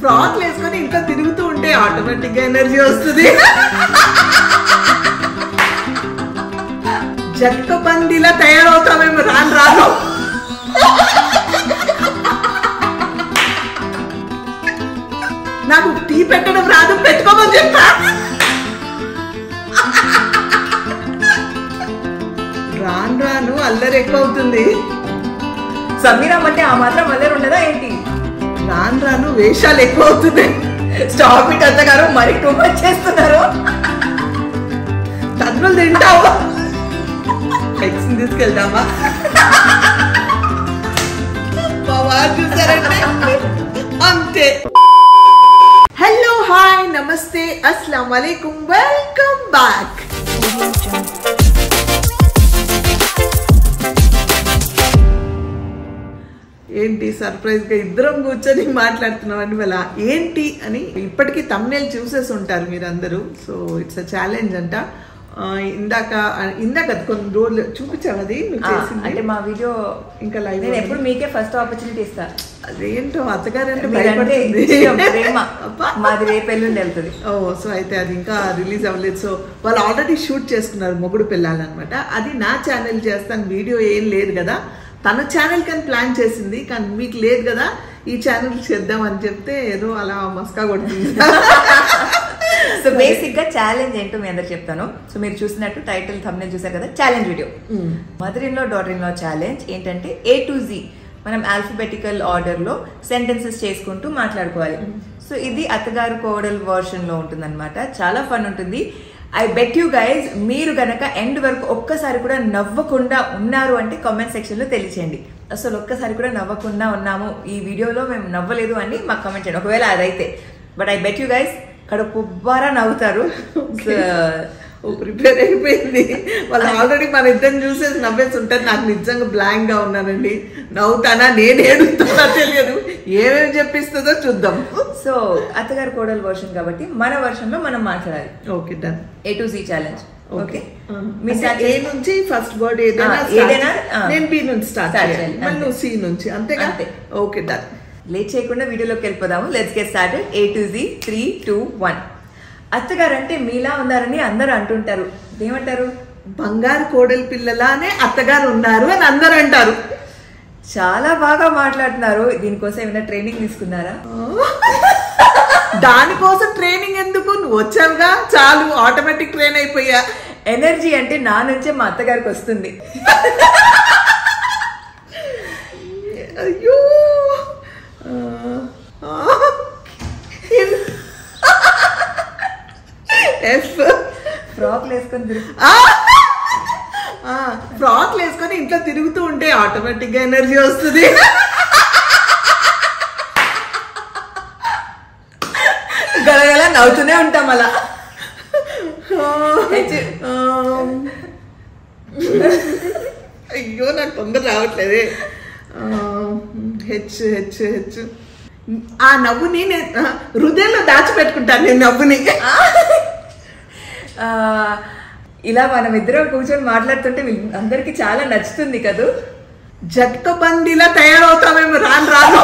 Frock వేసుకొని ఇంట్లో తిరుగుతూ ఉంటే ఆటోమేటిక్ గా ఎనర్జీ వస్తుంది జట్క బందీలా తయారవుతామేమో రాను రాను నాకు టీ పెట్టడం రాదు పెట్టుకోమని చెప్పా రాను రాను అల్లరి ఎక్కువ అవుతుంది సమీరా అంటే ఆ మాత్రం వల్లే ఉండదా ఏంటి రాను రాను వేషాలు ఎక్కువ అవుతున్నాయి స్టాప్ ఇట్ అత్తగారు మరి టూ మచ్ చేస్తున్నారు తన్నులు తింటావా ఎక్స్ తీసుకెళ్దామా మా వారు చూసారంటే అంతే హలో హాయ్ నమస్తే అస్సలం వాలేకుమ్ వెల్కమ్ బ్యాక్ ఏంటి సర్ప్రైజ్ గా ఇద్దరం కూర్చొని మాట్లాడుతున్నాం అండి వాళ్ళ ఏంటి అని ఇప్పటికీ తమ్నేల్ చూసేసి ఉంటారు మీరందరూ సో ఇట్స్ అ ఛాలెంజ్ అంట ఆ, ఇందాక ఇందాక అది కొన్ని రోజులు చూపించావు అది నువ్వు ఆ, చేసింది అంటే మా వీడియో ఇంకా live నేను ఉంది. ఎప్పుడు మీకే ఫస్ట్ ఆపర్చునిటీ ఇస్తా అదేంటో అత్తగారంటే మీరంటే భయపడుతుంది ఇష్టం, ప్రేమ అబ్బా. మాది రేపు ఎల్లుండి వెళ్తుంది ఓ సో అయితే అది ఇంకా రిలీజ్ అవ్వలేదు సో వాళ్ళు ఆల్రెడీ షూట్ చేసుకున్నారు మొగుడు పిల్లాలన్నమాట అది నా ఛానల్ చేస్తాను వీడియో ఏం లేదు కదా తన ఛానల్ కానీ ప్లాన్ చేసింది కానీ మీకు లేదు కదా ఈ ఛానల్ చేద్దాం అని చెప్తే ఏదో అలా మస్కా కొడుతుంది సో బేసిక్ గా ఛాలెంజ్ ఏంటో మీ అందరు చెప్తాను సో మీరు చూసినట్టు టైటిల్ thumbnail చూసారు కదా challenge video Mm. Mother in law daughter in law challenge ఏంటంటే ఏ టు జీ మనం ఆల్ఫబెటికల్ ఆర్డర్ లో సెంటెన్సెస్ చేసుకుంటూ మాట్లాడుకోవాలి సో ఇది అత్తగారు కోడల్ వర్షన్ లో ఉంటుందన్నమాట చాలా ఫన్ ఉంటుంది ఐ బెట్ యూ గైజ్ మీరు గనక ఎండ్ వరకు ఒక్కసారి కూడా నవ్వకుండా ఉన్నారు అంటే కామెంట్ సెక్షన్ లో తెలియచేయండి అసలు ఒక్కసారి కూడా నవ్వకుండా ఉన్నాము ఈ వీడియోలో మేము నవ్వలేదు అని మాకు కామెంట్ చేయండి ఒకవేళ అదైతే but I bet you guys కడుపు ఉబ్బారా నవ్వుతారు So, ఓ ప్రిపేర్ అయిపోయింది వాళ్ళు ఆల్రెడీ మన ఇద్దరిని చూసేసి నవ్వేసి ఉంటారు నాకు నిజంగా బ్లాంక్ గా ఉన్నానండి నవ్వుతానా నేను ఏడుస్తానా తెలియదు ఏమేమి చెప్పిస్తుందో చూద్దాం సో అత్తగారు కోడలు వర్షన్ కాబట్టి మన వర్షన్ లో మనం మాట్లాడాలి okay done A to C challenge okay మీ మీ ఏ నుంచి ఫస్ట్ వర్డ్ ఏదైనా ఆ, start ఏదైనా, చేయి. ఆ. నేను బి నుంచి స్టార్ట్ Start చేయాలి చేయాలి, మళ్ళీ అంతే. నువ్వు సి నుంచి అంతేగా అంతే. ఓకే డన్ లేట్ చేయకుండా వీడియోలోకి వెళ్ళిపోదాము let's get started A to Z three two one అత్తగారు అంటే మీలా ఉన్నారని అందరూ అంటుంటారు ఏమంటారు బంగారు కోడలి పిల్లలానే అత్తగారు ఉన్నారు అని అందరూ అంటారు చాలా బాగా మాట్లాడుతున్నారు దీనికోసం ఏమైనా ట్రైనింగ్ తీసుకున్నారా దానికోసం ట్రైనింగ్ ఎందుకు నువ్వు వచ్చావుగా చాలు ఆటోమేటిక్ ట్రైన్ అయిపోయా ఎనర్జీ అంటే నా నుంచే మా అత్తగారికి వస్తుంది అయ్యో ఆ, ఆ. ఎఫ్ ఫ్రాక్ వేసుకొని తిరుగు ఫ్రాక్ వేసుకొని ఇంట్లో తిరుగుతూ ఉంటే ఆటోమేటిక్ గా ఎనర్జీ వస్తుంది గలగల నవ్వుతూనే ఉంటాం అలా హెచ్. అయ్యో నాకు తొందర రావట్లేదే హెచ్ హెచ్ హెచ్ ఆ నవ్వుని నేను ఆ, హృదయంలో దాచిపెట్టుకుంటాను నేను నవ్వుని ఆ, ఇలా మనం ఇద్దరం కూర్చొని మాట్లాడుతుంటే వీళ్ళ- అందరికీ చాలా నచ్చుతుంది కదూ జట్క బందీలా తయారవుతామేమో రాను రాను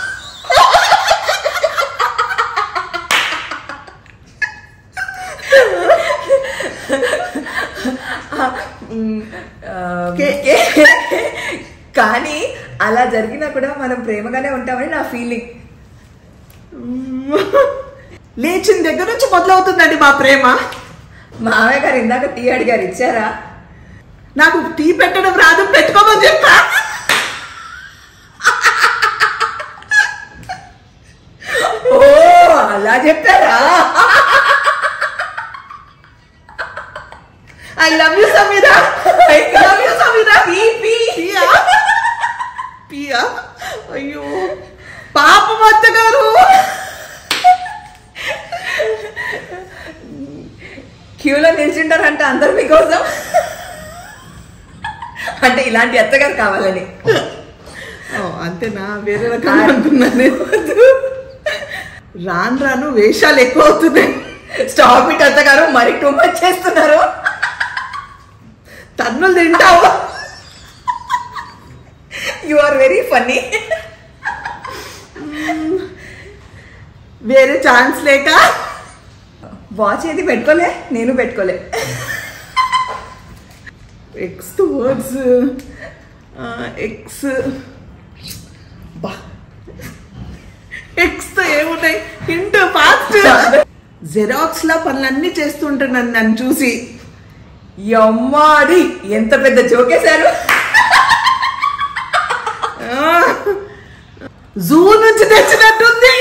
మ్, ఆ, కే- కానీ అలా జరిగినా కూడా మనం ప్రేమగానే ఉంటామని నా ఫీలింగ్ లేచిన దగ్గర నుంచి మొదలవుతుందండి మా ప్రేమ మామయ్య గారు ఇందాక టీ అడిగారు ఇచ్చారా నాకు టీ పెట్టడం రాదు పెట్టుకోమని చెప్పా ఓ అలా చెప్పారా I love you Sameera I love you Sameera పీ పీ పియా పియా అయ్యో పాపం అత్తగారు క్యూలో నిల్చుంటారంట అందరు మీకోసం అంటే ఇలాంటి అత్తగారు కావాలని ఓ, అంతేనా వేరే రకం అనుకున్నాను నేను. రాను రాను వేషాలు ఎక్కువ అవుతున్నాయి స్టాప్ ఇట్ అత్తగారు మరి టూ మచ్ చేస్తున్నారు తన్నులు తింటావా యు ఆర్ వెరీ ఫన్నీ వేరే ఛాన్స్ లేక వాచ్ ఏది పెట్టుకోలే నేను పెట్టుకోలే ఎక్స్ వర్డ్స్ ఎక్స్ బా ఎక్స్ తో ఏమున్నాయి హింట్ ఫాస్ట్ జెరాక్స్ లా పనులన్నీ చేస్తుంటాను నన్ను చూసి యమ్మాడి ఎంత పెద్ద జోకేశారు జూ నుంచి తెచ్చినట్టుంది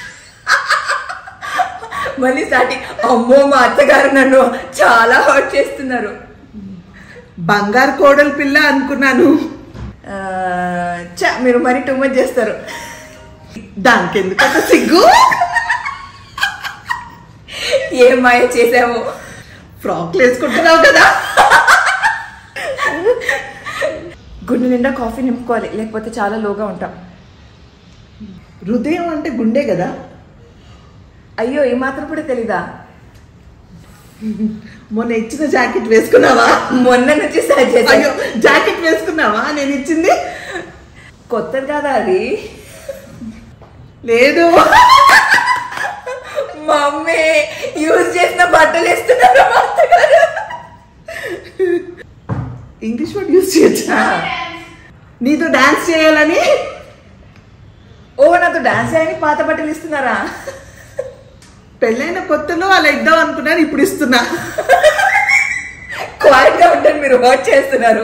మళ్ళీ స్టార్టింగ్ అమ్మో మా అత్తగారు నన్ను చాలా హర్ట్ చేస్తున్నారు బంగారు కోడలు పిల్ల అనుకున్నాను ఆ, చ మీరు మరి టూ మచ్ చేస్తారు దానికి ఎందుకంత సిగ్గు ఏం మాయ చేసాము ఫ్రాక్లు వేసుకుంటున్నావు కదా గుండె నిండా కాఫీ నింపుకోవాలి లేకపోతే చాలా లోగా ఉంటాం హృదయం అంటే గుండె కదా అయ్యో ఈ మాత్రం కూడా తెలీదా మొన్న ఇచ్చిన జాకెట్ వేసుకున్నావా మొన్న నుంచి స్టార్ట్ అయ్యో చేశాను జాకెట్ వేసుకున్నావా నేను ఇచ్చింది కొత్తది కదా అది లేదు మమ్మీ యూజ్ చేసిన బట్టలు వేస్తున్నారు మా అత్తగారు ఇంగ్లీష్ వర్డ్ యూస్ చేయొచ్చా నీతో డాన్స్ చేయాలని ఓ నాతో డాన్స్ చేయని పాత బట్టలు ఇస్తున్నారా పెళ్ళైన కొత్తలో అలా ఇద్దాం అనుకున్నాను ఇప్పుడు ఇస్తున్నా క్వైట్ గా ఉంటుంది మీరు వర్క్ చేస్తున్నారు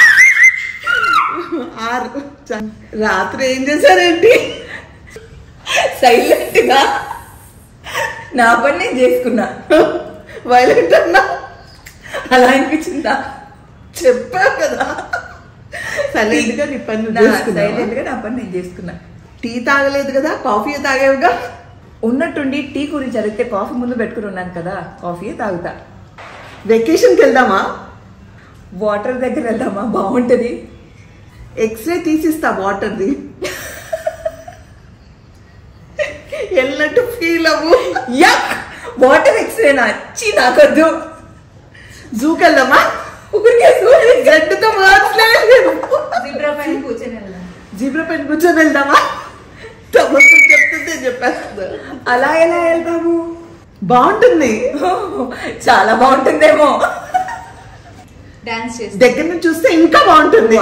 ఆరు చ- రాత్రి ఏం చేశారేంటి సైలెంట్ గా నా పని నేను చేసుకున్నా వైలెంట్ అన్నా అలా అనిపించిందా చెప్పా కదా సైలెంట్ గా నీ పని నువ్వు చేసుకున్నావా? సైలెంట్ గా నా పని నేను చేసుకున్నా టీ తాగలేదు కదా కాఫీ తాగేవుగా ఉన్నట్టుండి టీ గురించి అడిగితే కాఫీ ముందు పెట్టుకుని ఉన్నాను కదా కాఫీ తాగుతా వెకేషన్కి వెళ్దామా వాటర్ దగ్గర వెళ్దామా బాగుంటది ఎక్స్రే తీసిస్తా వాటర్ది వెళ్ళినట్టు ఫీల్ అవ్వు యక్ వాటర్ ఎక్స్రేనా చీ నాకొద్దు జూకి వెళ్దామా ఊరికే చూడండి. గడ్డతో మాట్లాడలేదు జిబ్రా పైన కూర్చొని వెళ్దాం. జీబ్రా పెట్టి కూర్చొని వెళ్దామా తమస్సు చెప్తుంటే చెప్పేస్తా అలా ఎలా వెళ్తాము బాగుంటుంది చాలా బాగుంటుందేమో డాన్స్ చేసి దగ్గర నుంచి చూస్తే ఇంకా బాగుంటుంది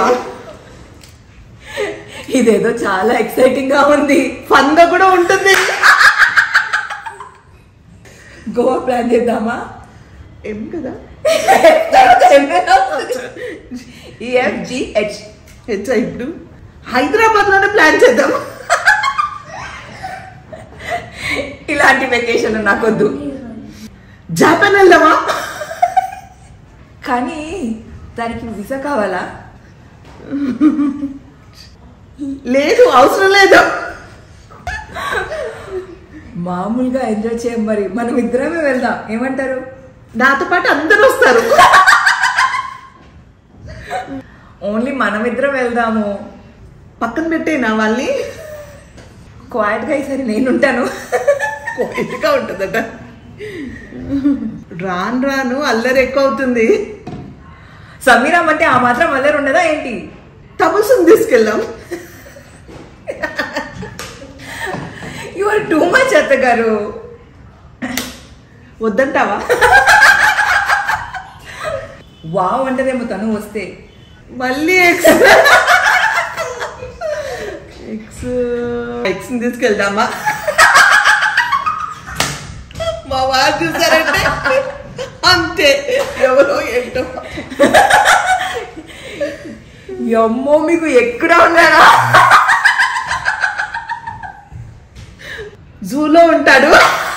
ఇదేదో చాలా ఎక్సైటింగ్ గా ఉంది ఫన్ గా కూడా ఉంటుంది గోవా ప్లాన్ చేద్దామా ఏం కదా ఈఎఫ్జిహెచ్ హెచ్చా ఇప్పుడు హైదరాబాద్ లోనే ప్లాన్ చేద్దాం ఇలాంటి వెకేషన్ నాకొద్దు జాపాన్ వెళ్దామా కానీ దానికి వీసా కావాలా లేదు అవసరం లేదు మామూలుగా ఎంజాయ్ చేయం మరి మనం ఇద్దరమే వెళ్దాం ఏమంటారు నాతో పాటు అందరూ వస్తారు ఓన్లీ మనం ఇద్దరం వెళ్దాము పక్కన పెట్టేనా వాళ్ళని క్వైట్ గా ఈసారి నేను ఉంటాను కోయిట్గా ఉంటుందట రాను రాను అల్లరి ఎక్కువ అవుతుంది సమీరం అంటే ఆ మాత్రం అల్లరి ఉండదా ఏంటి తమసుని తీసుకెళ్దాం యు ఆర్ టూ మచ్ అత్తగారు వద్దంటావా వావ్ అంటదేమో తను వస్తే మళ్ళీ ఎక్స్ ఎక్స్ ఎక్స్ తీసుకెళ్దామా మా వారు చూసారంటే అంతే ఎవరో ఏంటో అమ్మో మీకు ఎక్కడ ఉన్నారా జూలో ఉంటాడు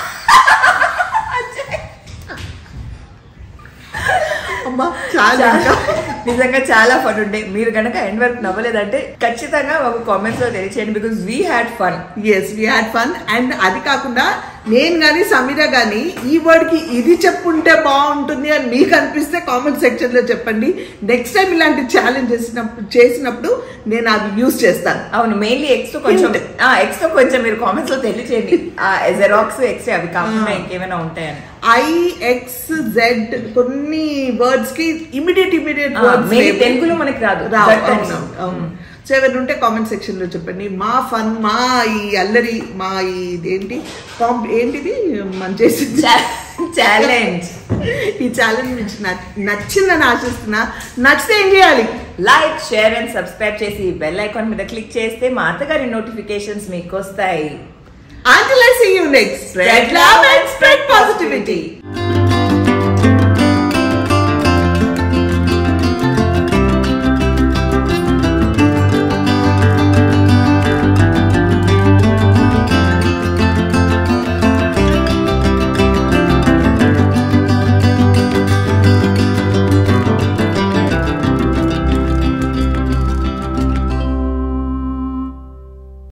అమ్మా చాలా ఇంకా. నిజంగా చాలా ఫన్ ఉండే మీరు కనుక ఎండ్ వరకు నవ్వలేదంటే ఖచ్చితంగా ఒక కామెంట్స్ లో తెలియచేయండి because we had fun yes we had fun and అది కాకుండా నేను కానీ సమీర కానీ ఈ వర్డ్ కి ఇది చెప్పుంటే బాగుంటుంది అని మీకు అనిపిస్తే కామెంట్ సెక్షన్ లో చెప్పండి నెక్స్ట్ టైం ఇలాంటి ఛాలెంజ్ చేసినప్పుడు చేసినప్పుడు నేను అది యూస్ చేస్తాను అవును మెయిన్లీ ఎక్స్ తో కొంచెం Hint. ఎక్స్ తో కొంచెం మీరు కామెంట్స్ లో తెలియచేయండి జెరాక్స్ ఎక్స్ అవి కాకుండా Ah. ఇంకేమైనా ఉంటాయని ఐ ఎక్స్ జెడ్ కొన్ని వర్డ్స్ కి ఇమిడియట్ ఇమిడియట్ Ah, maybe తెలుగులో మనకి రాదు. రావు That అవును, types. అవును సో ఎవరైనా ఉంటే కామెంట్ సెక్షన్లో చెప్పండి మా ఫన్ మా ఈ అల్లరి మా ఈ ఏంటి కాంప్ ఏంటిది మనం చేసింది ఛాలెంజ్ ఈ ఛాలెంజ్ మీకు నచ్- నచ్చిందని ఆశిస్తున్నా నచ్చితే ఏం చేయాలి లైక్ షేర్ అండ్ సబ్స్క్రైబ్ చేసి బెల్ ఐకాన్ మీద క్లిక్ చేస్తే మా అత్తగారి నోటిఫికేషన్స్ మీకు వస్తాయి Until I see you next, spread love and spread positivity.